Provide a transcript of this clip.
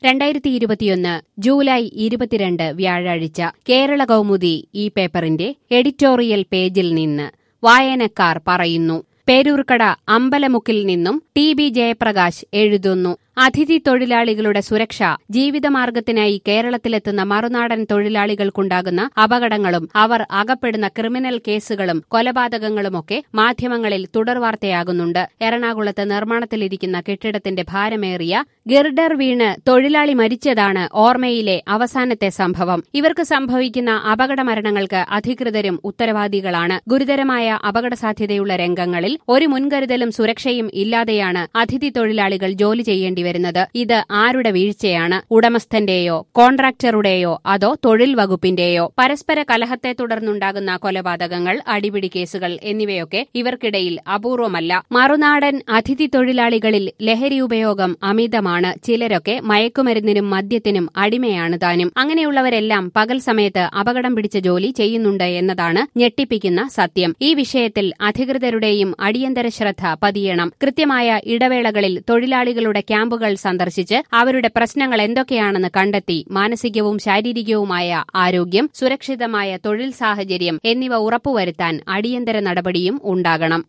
രണ്ടായിരത്തി ഇരുപത്തിയൊന്ന് ജൂലൈ ഇരുപത്തിരണ്ട് വ്യാഴാഴ്ച കേരള കൗമുദി ഈ പേപ്പറിന്റെ എഡിറ്റോറിയൽ പേജിൽ നിന്ന് വായനക്കാർ പറയുന്നു പേരൂർക്കട അമ്പലമുക്കിൽ നിന്നും ടി ബി ജയപ്രകാശ് എഴുതുന്നു അതിഥി തൊഴിലാളികളുടെ സുരക്ഷ ജീവിതമാർഗത്തിനായി കേരളത്തിലെത്തുന്ന മറുനാടൻ തൊഴിലാളികൾക്കുണ്ടാകുന്ന അപകടങ്ങളും അവർ അകപ്പെടുന്ന ക്രിമിനൽ കേസുകളും കൊലപാതകങ്ങളുമൊക്കെ മാധ്യമങ്ങളിൽ തുടർവാർത്തയാകുന്നുണ്ട് എറണാകുളത്ത് നിർമ്മാണത്തിലിരിക്കുന്ന കെട്ടിടത്തിന്റെ ഭാരമേറിയ ഗിർഡർ വീണ് തൊഴിലാളി മരിച്ചതാണ് ഓർമ്മയിലെ അവസാനത്തെ സംഭവം ഇവർക്ക് സംഭവിക്കുന്ന അപകട മരണങ്ങൾക്ക് അധികൃതരും ഉത്തരവാദികളാണ് ഗുരുതരമായ അപകട സാധ്യതയുള്ള രംഗങ്ങളിൽ ഒരു മുൻകരുതലും സുരക്ഷയും ഇല്ലാതെയാണ് അതിഥി തൊഴിലാളികൾ ജോലി ചെയ്യേണ്ടി വരുന്നത് ഇത് ആരുടെ വീഴ്ചയാണ് ഉടമസ്ഥന്റെയോ കോൺട്രാക്ടറുടെയോ അതോ തൊഴിൽ വകുപ്പിന്റെയോ പരസ്പര കലഹത്തെ തുടർന്നുണ്ടാകുന്ന കൊലപാതകങ്ങൾ അടിപിടി കേസുകൾ എന്നിവയൊക്കെ ഇവർക്കിടയിൽ അപൂർവമല്ല മറുനാടൻ അതിഥി തൊഴിലാളികളിൽ ലഹരി ഉപയോഗം അമിതമാണ് ചിലരൊക്കെ മയക്കുമരുന്നിനും മദ്യത്തിനും അടിമയാണ് താനും അങ്ങനെയുള്ളവരെല്ലാം പകൽ സമയത്ത് അപകടം പിടിച്ച ജോലി ചെയ്യുന്നുണ്ട് എന്നതാണ് ഞെട്ടിപ്പിക്കുന്ന സത്യം ഈ വിഷയത്തിൽ അധികൃതരുടെയും അടിയന്തര ശ്രദ്ധ പതിയണം കൃത്യമായ ഇടവേളകളിൽ തൊഴിലാളികളുടെ ക്യാമ്പുകൾ സന്ദർശിച്ച് അവരുടെ പ്രശ്നങ്ങൾ എന്തൊക്കെയാണെന്ന് കണ്ടെത്തി മാനസികവും ശാരീരികവുമായ ആരോഗ്യം സുരക്ഷിതമായ തൊഴിൽ സാഹചര്യം എന്നിവ ഉറപ്പുവരുത്താൻ അടിയന്തര നടപടിയും ഉണ്ടാകണം